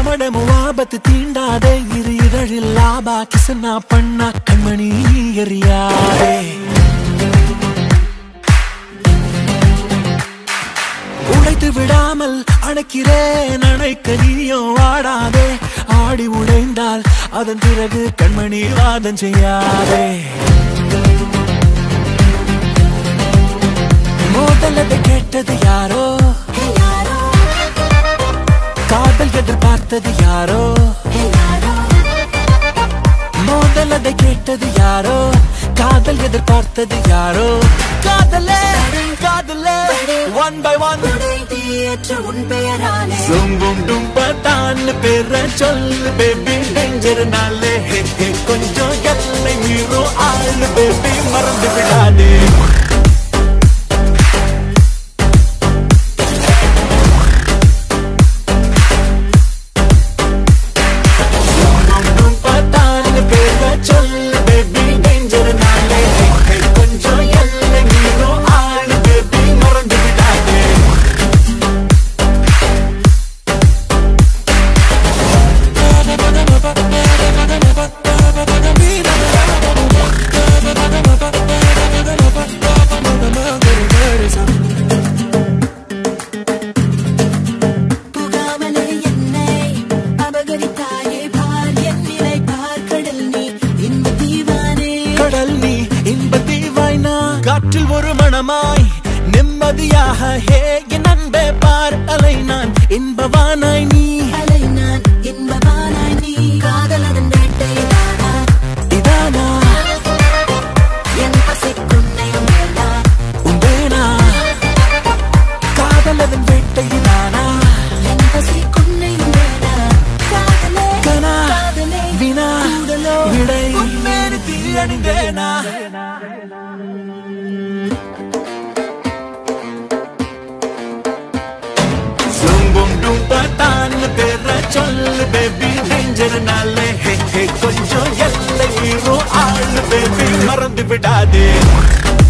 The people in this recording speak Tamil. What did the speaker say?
மடமு ஆபத்து தீண்டாதே இரு இதழில் லாபா கிசனா பண்ணா கண்மணி எறியாதே உடைத்து விடாமல் அணைக்கிறேன் அணைக்க நீயும் வாடாதே ஆடி உடைந்தால் அதன் பிறகு கண்மணி வாதம் செய்யாதே மோதலதை கேட்டது யாரோ காதல் எதிர்பார்த்தது யாரோ மோதல் அதை கேட்டது யாரோ காதல் எதிர்பார்த்தது யாரோ காதலே காதலே ஒன் பை ஒன் தீயற்ற உன் பெயராலே சும்பும் டும்பத்தான் பேர சொல்லு பேபி டேஞ்சர் நாளே கொஞ்சம் எல்லை மீறும் ஆளு பேபி மறந்து விடாதே சும்பும் டும்பத்தான் பேர சொல்லு பேபி டேஞ்சர் நாளே கொஞ்சம் எல்லை மீறும் ஆளு பேபி மறந்து விடாதே புகாமலே என்னை அபகரித்தாயே பார் என் நிலை பார் கடல் நீ இன்ப தீவானே கடல் நீ இன்ப தீவாய்னா காற்றில் ஒரு மணமாய் நிம்மதியாக ஹே என் அன்பே பார் அலை நான் இன்பவானாய் நீ அலை நான் இன்பமானாய் நீ காதலதன் வேட்டை நானா இதானா என் பசிக்குன்னையும் வேண்டாம் உண்டேனா காதலதன் வேட்டை இதானா என் பசிக்குன்னையும் வேண்டாம் காதலே கனா காதலே வினா கூடலோ விடை உண்மையான தீ அணிந்தேனா சும்பும் டும்பத்தான் பேர சொல்லு பேபி டேஞ்சர் நாளே ஹே ஹே கொஞ்சம் எல்லை மீறும் ஆளு பேபி மறந்து விடாதே